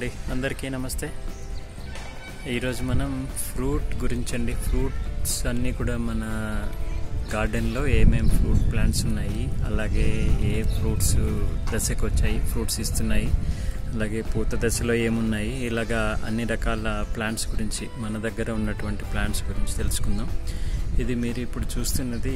అండి అందరికీ నమస్తే ఈరోజు మనం ఫ్రూట్ గురించి అండి ఫ్రూట్స్ అన్నీ కూడా మన గార్డెన్లో ఏమేం ఫ్రూట్ ప్లాంట్స్ ఉన్నాయి అలాగే ఏ ఫ్రూట్స్ దశకు వచ్చాయి ఫ్రూట్స్ ఇస్తున్నాయి అలాగే పూత దశలో ఏమున్నాయి ఇలాగా అన్ని రకాల ప్లాంట్స్ గురించి మన దగ్గర ఉన్నటువంటి ప్లాంట్స్ గురించి తెలుసుకుందాం ఇది మీరు ఇప్పుడు చూస్తున్నది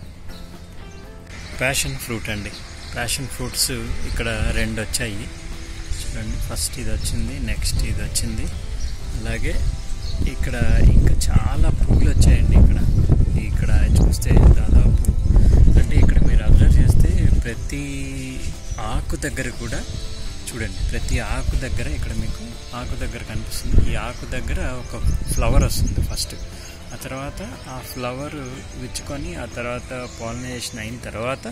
ప్యాషన్ ఫ్రూట్ అండి ప్యాషన్ ఫ్రూట్స్ ఇక్కడ రెండు వచ్చాయి చూడండి ఫస్ట్ ఇది వచ్చింది నెక్స్ట్ ఇది వచ్చింది అలాగే ఇక్కడ ఇంకా చాలా పువ్వులు వచ్చాయండి ఇక్కడ ఇక్కడ చూస్తే దాదాపు అంటే ఇక్కడ మీరు అబ్జర్వ్ చేస్తే ప్రతి ఆకు దగ్గర కూడా చూడండి ప్రతి ఆకు దగ్గర ఇక్కడ మీకు ఆకు దగ్గర కనిపిస్తుంది ఈ ఆకు దగ్గర ఒక ఫ్లవర్ వస్తుంది ఫస్ట్ ఆ తర్వాత ఆ ఫ్లవర్ విచ్చుకొని ఆ తర్వాత పాలినేషన్ అయిన తర్వాత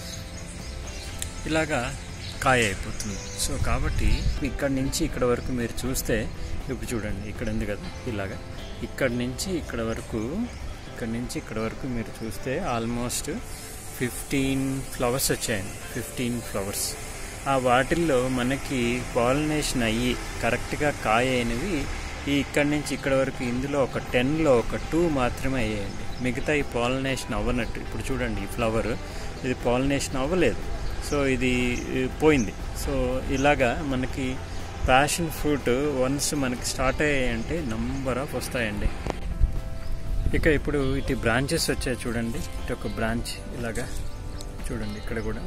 ఇలాగా కాయ అయిపోతుంది సో కాబట్టి ఇక్కడ నుంచి ఇక్కడ వరకు మీరు చూస్తే ఇప్పుడు చూడండి ఇక్కడ ఉంది కదా ఇలాగా ఇక్కడ నుంచి ఇక్కడ వరకు ఇక్కడ నుంచి ఇక్కడ వరకు మీరు చూస్తే ఆల్మోస్ట్ ఫిఫ్టీన్ ఫ్లవర్స్ వచ్చాయండి ఫిఫ్టీన్ ఫ్లవర్స్ ఆ వాటిల్లో మనకి పాలినేషన్ అయ్యి కరెక్ట్గా కాయ అయినవి ఈ ఇక్కడి నుంచి ఇక్కడ వరకు ఇందులో ఒక టెన్లో ఒక టూ మాత్రమే అయ్యాయండి మిగతా ఈ పాలినేషన్ అవ్వనట్టు ఇప్పుడు చూడండి ఈ ఫ్లవర్ ఇది పాలినేషన్ అవ్వలేదు సో ఇది పోయింది సో ఇలాగా మనకి ప్యాషన్ ఫ్రూట్ వన్స్ మనకి స్టార్ట్ అయ్యాయంటే నంబర్ ఆఫ్ వస్తాయండి ఇక ఇప్పుడు ఇటు బ్రాంచెస్ వచ్చాయి చూడండి ఇటు ఒక బ్రాంచ్ ఇలాగా చూడండి ఇక్కడ కూడా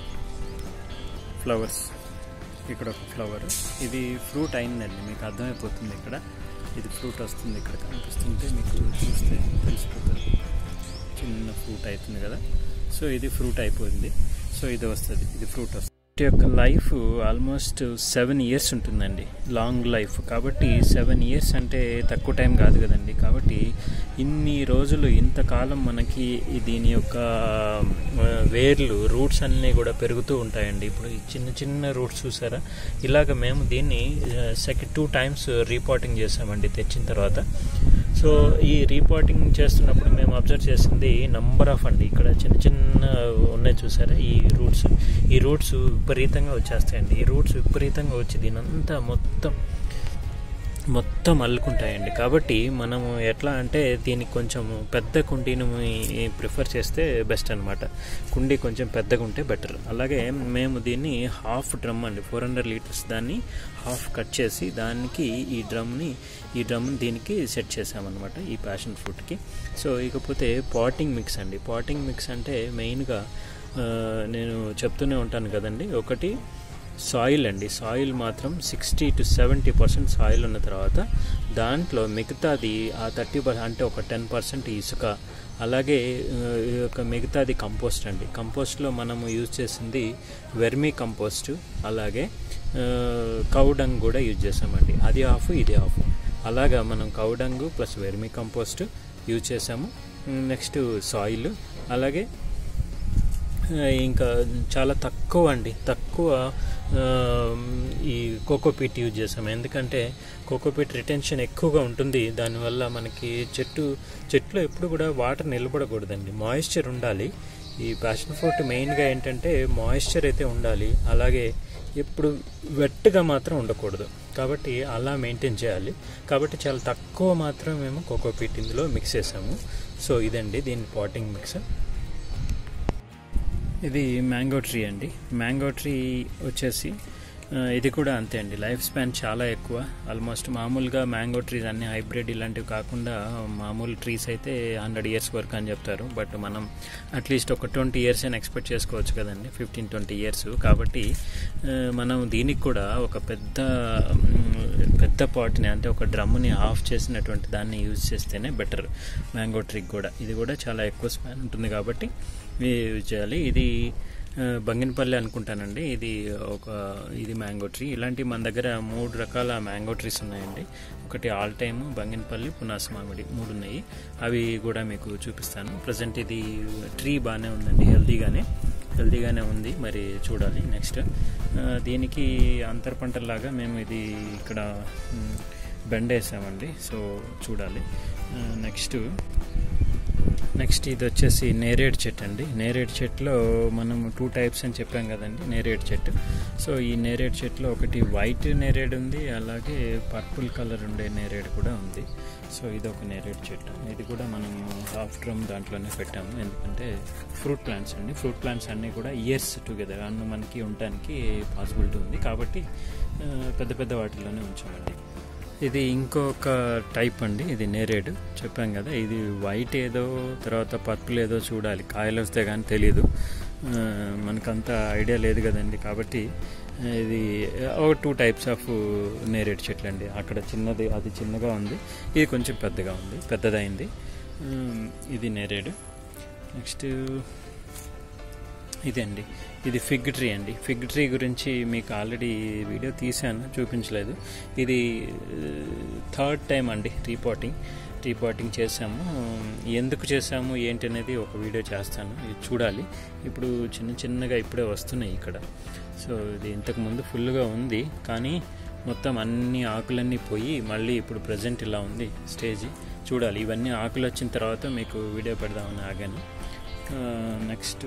ఫ్లవర్స్ ఇక్కడ ఒక ఫ్లవర్ ఇది ఫ్రూట్ అయిందండి మీకు అర్థమైపోతుంది ఇక్కడ ఇది ఫ్రూట్ వస్తుంది ఇక్కడ కనిపిస్తుంటే మీకు చూస్తే తెలిసిపోతుంది చిన్న ఫ్రూట్ అవుతుంది కదా సో ఇది ఫ్రూట్ అయిపోయింది సో ఇది వస్తుంది ఇది ఫ్రూట్ వస్తుంది వీటి యొక్క లైఫ్ ఆల్మోస్ట్ సెవెన్ ఇయర్స్ ఉంటుందండి లాంగ్ లైఫ్ కాబట్టి సెవెన్ ఇయర్స్ అంటే తక్కువ టైం కాదు కదండి కాబట్టి ఇన్ని రోజులు ఇంతకాలం మనకి దీని యొక్క వేర్లు రూట్స్ అన్నీ కూడా పెరుగుతూ ఉంటాయండి ఇప్పుడు ఈ చిన్న చిన్న రూట్స్ చూసారా ఇలాగ మేము దీన్ని సెకండ్ టూ టైమ్స్ రీపోర్టింగ్ చేసామండి తెచ్చిన తర్వాత సో ఈ రీపోర్టింగ్ చేస్తున్నప్పుడు మేము అబ్జర్వ్ చేసింది నంబర్ ఆఫ్ అండి ఇక్కడ చిన్న చిన్న ఉన్నాయి చూసారా ఈ రూట్స్ ఈ రూట్స్ విపరీతంగా వచ్చేస్తాయండి ఈ రూట్స్ విపరీతంగా వచ్చి దీనంతా మొత్తం మొత్తం అల్లుకుంటాయండి కాబట్టి మనము ఎట్లా అంటే దీనికి కొంచెం పెద్ద కుండీని ప్రిఫర్ చేస్తే బెస్ట్ అనమాట కుండీ కొంచెం పెద్దగా ఉంటే బెటర్ అలాగే మేము దీన్ని హాఫ్ డ్రమ్ అండి ఫోర్ హండ్రెడ్ లీటర్స్ దాన్ని హాఫ్ కట్ చేసి దానికి ఈ డ్రమ్ని ఈ డ్రమ్ని దీనికి సెట్ చేసామన్నమాట ఈ ప్యాషన్ ఫ్రూట్కి సో ఇకపోతే పాటింగ్ మిక్స్ అండి పాటింగ్ మిక్స్ అంటే మెయిన్గా నేను చెప్తూనే ఉంటాను కదండి ఒకటి సాయిల్ అండి సాయిల్ మాత్రం sixty to seventy percent soil ఉన్న తర్వాత దాంట్లో మిగతాది ఆ థర్టీ పర్సెంట్ అంటే ఒక టెన్ పర్సెంట్ ఇసుక అలాగే ఒక మిగతాది కంపోస్ట్ అండి కంపోస్ట్లో మనము యూజ్ చేసింది వెర్మీ కంపోస్ట్ అలాగే కౌడంగ్ కూడా యూజ్ చేసామండి అది ఆఫ్ ఇది ఆఫ్ అలాగా మనం cowdung plus vermi compost use చేసాము నెక్స్ట్ సాయిల్ అలాగే ఇంకా చాలా తక్కువ అండి తక్కువ ఈ కోకోపీట్ యూజ్ చేసాం ఎందుకంటే కోకోపీట్ రిటెన్షన్ ఎక్కువగా ఉంటుంది దానివల్ల మనకి చెట్టు చెట్లు ఎప్పుడు కూడా వాటర్ నిలబడకూడదండి మాయిశ్చర్ ఉండాలి ఈ ప్యాషన్ ఫ్రూట్ మెయిన్గా ఏంటంటే మాయిశ్చర్ అయితే ఉండాలి అలాగే ఎప్పుడు వెట్గా మాత్రం ఉండకూడదు కాబట్టి అలా మెయింటైన్ చేయాలి కాబట్టి చాలా తక్కువ మాత్రం మేము కోకోపీట్ ఇందులో మిక్స్ చేసాము సో ఇదండి దీని పాటింగ్ మిక్స్ ఇది మ్యాంగో ట్రీ అండి మ్యాంగో ట్రీ వచ్చేసి ఇది కూడా అంతే అండి లైఫ్ స్పాన్ చాలా ఎక్కువ ఆల్మోస్ట్ మామూలుగా మ్యాంగో ట్రీస్ అన్ని హైబ్రిడ్ ఇలాంటివి కాకుండా మామూలు ట్రీస్ అయితే హండ్రెడ్ ఇయర్స్ వరకు అని చెప్తారు బట్ మనం అట్లీస్ట్ ఒక ట్వంటీ ఇయర్స్ అని ఎక్స్పెక్ట్ చేసుకోవచ్చు కదండి ఫిఫ్టీన్ ట్వంటీ ఇయర్స్ కాబట్టి మనం దీనికి కూడా ఒక పెద్ద పెద్ద పాట్ని అంటే ఒక డ్రమ్ని ఆఫ్ చేసినటువంటి దాన్ని యూజ్ చేస్తేనే బెటర్ మ్యాంగో ట్రీకి కూడా ఇది కూడా చాలా ఎక్కువ స్పాన్ ఉంటుంది కాబట్టి యూజ్ చేయాలి ఇది బంగినపల్లి అనుకుంటానండి ఇది ఒక ఇది మ్యాంగో ట్రీ ఇలాంటి మన దగ్గర మూడు రకాల మ్యాంగో ట్రీస్ ఉన్నాయండి ఒకటి ఆల్ టైమ్ బంగినపల్లి పునాస మామిడి మూడు ఉన్నాయి అవి కూడా మీకు చూపిస్తాను ప్రజెంట్ ఇది ట్రీ బాగానే ఉందండి హెల్తీగానే హెల్తీగానే ఉంది మరి చూడాలి నెక్స్ట్ దీనికి అంతర పంటలాగా మేము ఇది ఇక్కడ బెండ వేసామండి సో చూడాలి నెక్స్ట్ నెక్స్ట్ ఇది వచ్చేసి నేరేడ్ చెట్టు అండి నేరేడ్ చెట్టులో మనం టూ టైప్స్ అని చెప్పాం కదండి నేరేడ్ చెట్టు సో ఈ నేరేడ్ చెట్టులో ఒకటి వైట్ నేరేడ్ ఉంది అలాగే పర్పుల్ కలర్ ఉండే నేరేడ్ కూడా ఉంది సో ఇది ఒక నేరేడ్ చెట్టు ఇది కూడా మనం హాఫ్ డ్రమ్ దాంట్లోనే పెట్టాము ఎందుకంటే ఫ్రూట్ ప్లాంట్స్ అండి ఫ్రూట్ ప్లాంట్స్ అన్నీ కూడా ఇయర్స్ టుగెదర్ అన్న మనకి ఉండటానికి పాసిబిలిటీ ఉంది కాబట్టి ఆ, పెద్ద పెద్ద వాటిలోనే ఉంచామండి ఇది ఇంకొక టైప్ అండి ఇది నేరేడు చెప్పాం కదా ఇది వైట్ ఏదో తర్వాత పర్పుల్ ఏదో చూడాలి కాయలు వస్తే కానీ తెలియదు ఆ, మనకంత ఐడియా లేదు కదండి కాబట్టి ఆ, ఇది ఒక టూ టైప్స్ ఆఫ్ నేరేడు చెట్లు అండి అక్కడ చిన్నది అది చిన్నగా ఉంది ఇది కొంచెం పెద్దగా ఉంది పెద్దదైంది ఉమ్, ఇది నేరేడు నెక్స్ట్ ఇదండి ఇది ఫిగ్ ట్రీ అండి ఫిగ్ ట్రీ గురించి మీకు ఆల్రెడీ వీడియో తీశాను చూపించలేదు ఇది థర్డ్ టైం అండి రీపోర్టింగ్ రీపోర్టింగ్ చేసాము ఎందుకు చేసాము ఏంటి అనేది ఒక వీడియో చేస్తాను ఇది చూడాలి ఇప్పుడు చిన్న చిన్నగా ఇప్పుడే వస్తున్నాయి ఇక్కడ సో ఇది ఇంతకు ముందు ఫుల్గా ఉంది కానీ మొత్తం అన్ని ఆకులన్నీ పోయి మళ్ళీ ఇప్పుడు ప్రజెంట్ ఇలా ఉంది స్టేజ్ చూడాలి ఇవన్నీ ఆకులు వచ్చిన తర్వాత మీకు వీడియో పెడదామని ఆగాను నెక్స్ట్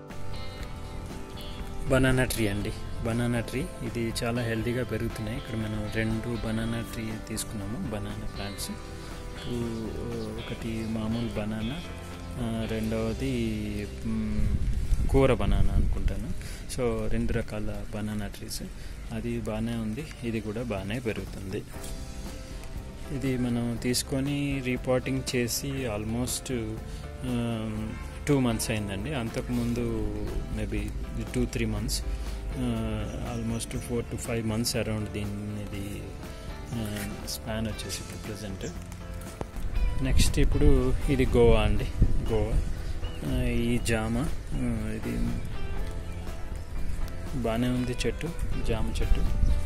బనానా ట్రీ అండి బనానా ట్రీ ఇది చాలా హెల్తీగా పెరుగుతున్నాయి ఇక్కడ మనం రెండు బనానా ట్రీ తీసుకున్నాము బనానా ప్లాంట్స్ టూ ఒకటి మామూలు బనానా ఆ, రెండవది మ్, కూర బనానా అనుకుంటాను సో రెండు రకాల బనానా ట్రీస్ అది బాగానే ఉంది ఇది కూడా బాగానే పెరుగుతుంది ఇది మనం తీసుకొని రిపోర్టింగ్ చేసి ఆల్మోస్ట్ టూ మంత్స్ అయిందండి అంతకుముందు maybe two three months almost four to five months around దీనిది స్పాన్ వచ్చేసి ఇప్పుడు ప్రజెంట్ నెక్స్ట్ ఇప్పుడు ఇది గోవా అండి గోవా ఆ, ఈ జామ ఆ, ఇది బాగానే ఉంది చెట్టు జామ చెట్టు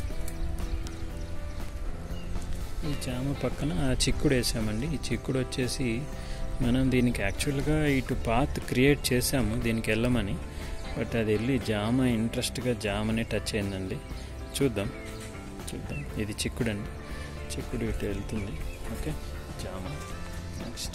ఈ జామ పక్కన చిక్కుడు వేసామండి ఈ చిక్కుడు వచ్చేసి మనం దీనికి యాక్చువల్గా ఇటు పాత్ క్రియేట్ చేసాము దీనికి వెళ్ళమని బట్ అది వెళ్ళి జామ ఇంట్రెస్ట్గా జామనే టచ్ అయిందండి చూద్దాం చూద్దాం ఇది చిక్కుడు అండి చిక్కుడు ఇటు వెళ్తుంది ఓకే జామ నెక్స్ట్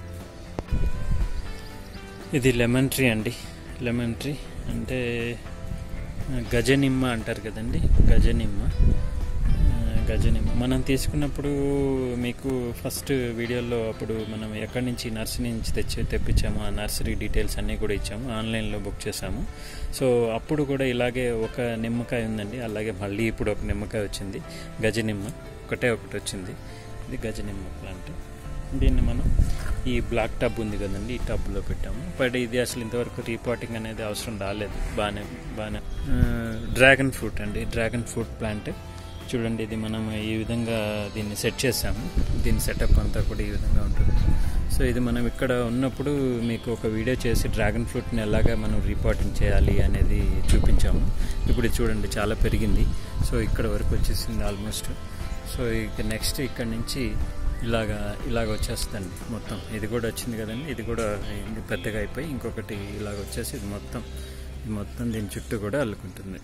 ఇది లెమన్ ట్రీ అండి లెమన్ ట్రీ అంటే ఆ, గజనిమ్మ అంటారు కదండి గజనిమ్మ ఆ, గజనిమ్మ మనం తీసుకున్నప్పుడు మీకు ఫస్ట్ వీడియోలో అప్పుడు మనం ఎక్కడి నుంచి నర్సరీ నుంచి తెచ్చి తెప్పించాము ఆ నర్సరీ డీటెయిల్స్ అన్నీ కూడా ఇచ్చాము ఆన్లైన్లో బుక్ చేసాము సో అప్పుడు కూడా ఇలాగే ఒక నిమ్మకాయ ఉందండి అలాగే మళ్ళీ ఇప్పుడు ఒక నిమ్మకాయ వచ్చింది గజనిమ్మ ఒకటే ఒకటి వచ్చింది ఇది గజనిమ్మ ప్లాంట్ దీన్ని మనం ఈ బ్లాక్ టబ్ ఉంది కదండి ఈ టబ్లో పెట్టాము బట్ ఇది అసలు ఇంతవరకు రీపాటింగ్ అనేది అవసరం రాలేదు బాగానే బాగానే డ్రాగన్ ఫ్రూట్ అండి డ్రాగన్ ఫ్రూట్ ప్లాంట్ చూడండి ఇది మనం ఈ విధంగా దీన్ని సెట్ చేసాము దీని సెటప్ అంతా కూడా ఈ విధంగా ఉంటుంది సో ఇది మనం ఇక్కడ ఉన్నప్పుడు మీకు ఒక వీడియో చేసి డ్రాగన్ ఫ్రూట్ని ఎలాగా మనం రిపోర్టింగ్ చేయాలి అనేది చూపించాము ఇప్పుడు ఇది చూడండి చాలా పెరిగింది సో ఇక్కడ వరకు వచ్చేసింది ఆల్మోస్ట్ సో ఇక నెక్స్ట్ ఇక్కడ నుంచి ఇలాగా ఇలాగ వచ్చేస్తుందండి మొత్తం ఇది కూడా వచ్చింది కదండి ఇది కూడా ఇది పెద్దగా అయిపోయి ఇంకొకటి ఇలాగ వచ్చేసి ఇది మొత్తం ఇది మొత్తం దీని చుట్టూ కూడా అల్లుకుంటుంది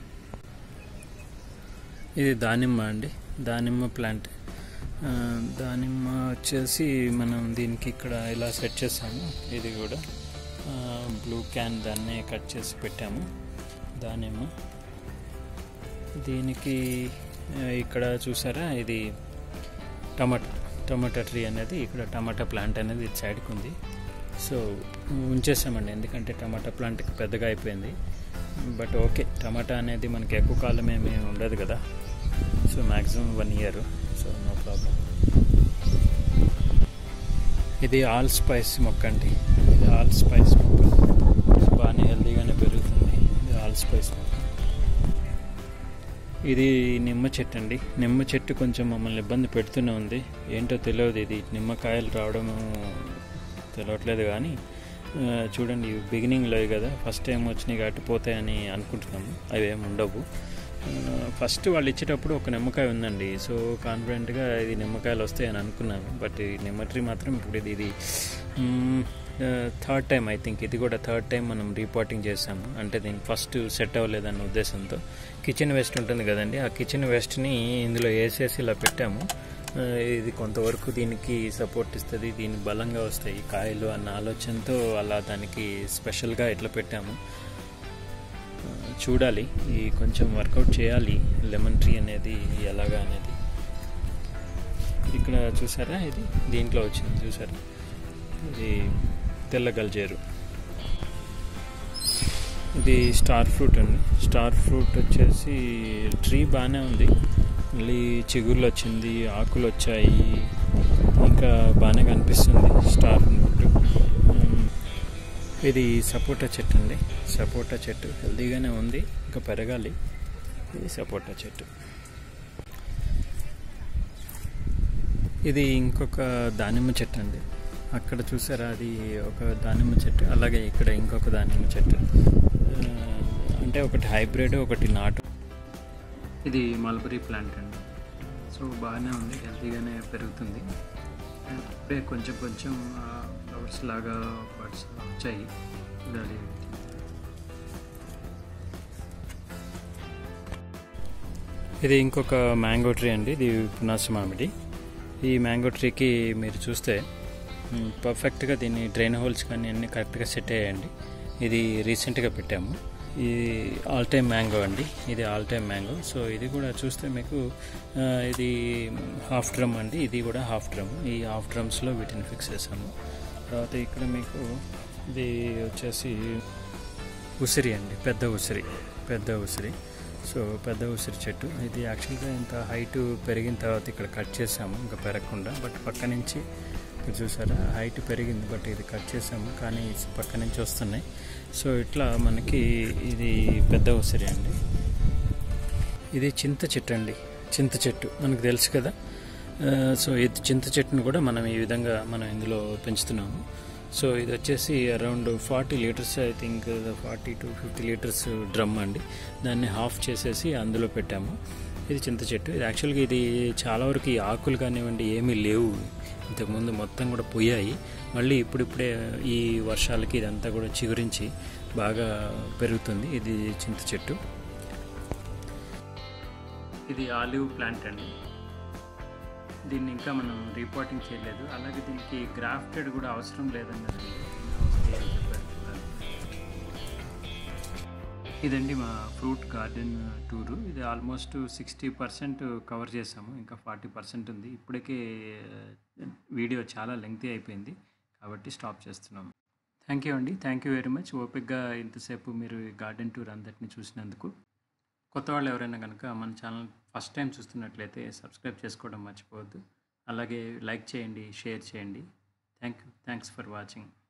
ఇది దానిమ్మ అండి దానిమ్మ ప్లాంట్ ఆ, దానిమ్మ వచ్చేసి మనం దీనికి ఇక్కడ ఇలా సెట్ చేసాము ఇది కూడా బ్లూ క్యాన్ దాన్నే కట్ చేసి పెట్టాము దానిమ్మ దీనికి ఆ, ఇక్కడ చూసారా ఇది టమాటా టమాటా ట్రీ అనేది ఇక్కడ టమాటా ప్లాంట్ అనేది ఇటు సైడ్కి ఉంది సో ఉంచేసామండి ఎందుకంటే టమాటా ప్లాంట్ పెద్దగా అయిపోయింది బట్ ఓకే టమాటా అనేది మనకి ఎక్కువ కాలం ఏమీ ఉండదు కదా so maximum one year so no problem ఇది ఆల్ స్పైస్ మొక్క అండి ఇది ఆల్ స్పైస్ మొక్క బాగానే హెల్తీగానే పెరుగుతుంది ఇది ఆల్ స్పైస్ మొక్క ఇది నిమ్మ చెట్టు అండి నిమ్మ చెట్టు కొంచెం మమ్మల్ని ఇబ్బంది పెడుతూనే ఉంది ఏంటో తెలియదు ఇది నిమ్మకాయలు రావడం తెలియట్లేదు కానీ ఆ, చూడండి ఇవి బిగినింగ్లో కదా ఫస్ట్ టైం వచ్చినాయి కాబట్టి పోతాయని అనుకుంటున్నాము అవి ఏమి ఉండవు ఫస్ట్ వాళ్ళు ఇచ్చేటప్పుడు ఒక నిమ్మకాయ ఉందండి సో కాన్ఫిడెంట్గా ఇది నిమ్మకాయలు వస్తాయని అనుకున్నాను బట్ ఈ నిమ్మ ట్రీ మాత్రం ఇప్పుడు ఇది ఇది థర్డ్ టైం ఐ థింక్ ఇది కూడా థర్డ్ టైం మనం రీపోర్టింగ్ చేసాము అంటే దీనికి ఫస్ట్ సెట్ అవ్వలేదన్న ఉద్దేశంతో కిచెన్ వేస్ట్ ఉంటుంది కదండి ఆ కిచెన్ వేస్ట్ని ఇందులో వేసేసి ఇలా పెట్టాము ఆ, ఇది కొంతవరకు దీనికి సపోర్ట్ ఇస్తుంది దీని బలంగా వస్తాయి కాయలు అన్న ఆలోచనతో అలా దానికి స్పెషల్గా ఇట్లా పెట్టాము ఆ, చూడాలి ఈ కొంచెం వర్కౌట్ చేయాలి లెమన్ ట్రీ అనేది ఎలాగా అనేది ఇక్కడ చూసారా ఇది దీంట్లో వచ్చింది చూసారా ఇది తెల్ల గల్జేరు ఇది స్టార్ ఫ్రూట్ అండి స్టార్ ఫ్రూట్ వచ్చేసి ట్రీ బాగానే ఉంది మళ్ళీ చిగుర్లు వచ్చింది ఆకులు వచ్చాయి ఇంకా బాగానే కనిపిస్తుంది స్టార్ ఫ్రూట్ ఉమ్, ఇది సపోటా చెట్టు అండి సపోటా చెట్టు హెల్తీగానే ఉంది ఇంకా పెరగాలి ఇది సపోటా చెట్టు ఇది ఇంకొక దానిమ్మ చెట్టు అండి అక్కడ చూసారా అది ఒక దానిమ్మ చెట్టు అలాగే ఇక్కడ ఇంకొక దానిమ్మ చెట్టు ఆ, అంటే ఒకటి హైబ్రిడ్ ఒకటి నాటు ఇది మల్బరీ ప్లాంట్ అండి సో బాగానే ఉంది హెల్తీగానే పెరుగుతుంది ఇప్పుడే కొంచెం కొంచెం ఫ్లవర్స్ లాగా బర్డ్స్ వచ్చాయి చూడాలి ఇది ఇంకొక మ్యాంగో ట్రీ అండి ఇది పునాస మామిడి ఈ మ్యాంగో ట్రీకి మీరు చూస్తే మ్, పర్ఫెక్ట్గా దీన్ని డ్రైన్ హోల్స్ కానీ అన్నీ కరెక్ట్గా సెట్ అయ్యాయండి ఇది రీసెంట్గా పెట్టాము ఇది ఆల్ టైమ్ మ్యాంగో అండి ఇది ఆల్ టైమ్ మ్యాంగో సో ఇది కూడా చూస్తే మీకు ఆ, ఇది హాఫ్ డ్రమ్ అండి ఇది కూడా హాఫ్ డ్రమ్ ఈ హాఫ్ డ్రమ్స్లో వీటిని ఫిక్స్ చేసాము తర్వాత ఇక్కడ మీకు ఇది వచ్చేసి ఉసిరి అండి పెద్ద ఉసిరి పెద్ద ఉసిరి సో పెద్ద ఉసిరి చెట్టు ఇది యాక్చువల్గా ఇంత హైట్ పెరిగిన తర్వాత ఇక్కడ కట్ చేసాము ఇంకా పెరగకుండా బట్ పక్క నుంచి ఇక్కడ చూసారా హైట్ పెరిగింది బట్ ఇది కట్ చేసాము కానీ పక్క నుంచి వస్తున్నాయి సో ఇట్లా మనకి ఇది పెద్ద ఉసిరి అండి ఇది చింత చెట్టు అండి చింత చెట్టు మనకు తెలుసు కదా ఆ, సో ఇది చింత చెట్టును కూడా మనం ఈ విధంగా మనం ఇందులో పెంచుతున్నాము సో ఇది వచ్చేసి around forty litres I think forty to fifty litres drum అండి దాన్ని హాఫ్ చేసేసి అందులో పెట్టాము ఇది చింత చెట్టు ఇది యాక్చువల్గా ఇది చాలా వరకు ఈ ఆకులు కానివ్వండి ఏమీ లేవు ఇంతకుముందు మొత్తం కూడా పోయాయి మళ్ళీ ఇప్పుడిప్పుడే ఈ వర్షాలకి ఇదంతా కూడా చిగురించి బాగా పెరుగుతుంది ఇది చింత చెట్టు ఇది ఆలివ్ ప్లాంట్ అండి దీన్ని ఇంకా మనం రిపోర్టింగ్ చేయలేదు అలాగే దీనికి గ్రాఫ్టెడ్ కూడా అవసరం లేదన్నది వస్తే అని చెప్పారు ఇదండి మా ఫ్రూట్ గార్డెన్ టూరు ఇది ఆల్మోస్ట్ సిక్స్టీ పర్సెంట్ కవర్ చేసాము ఇంకా ఫార్టీ పర్సెంట్ ఉంది ఇప్పటికే వీడియో చాలా లెంగ్తీ అయిపోయింది కాబట్టి స్టాప్ చేస్తున్నాము థ్యాంక్ యూ అండి థ్యాంక్ యూ వెరీ మచ్ ఓపిక్గా ఇంతసేపు మీరు ఈ గార్డెన్ టూర్ అందరినీ చూసినందుకు కొత్త వాళ్ళు ఎవరైనా కనుక మన ఛానల్ ఫస్ట్ టైం చూస్తున్నట్లయితే సబ్స్క్రైబ్ చేసుకోవడం మర్చిపోవద్దు అలాగే లైక్ చేయండి షేర్ చేయండి thank you thanks for watching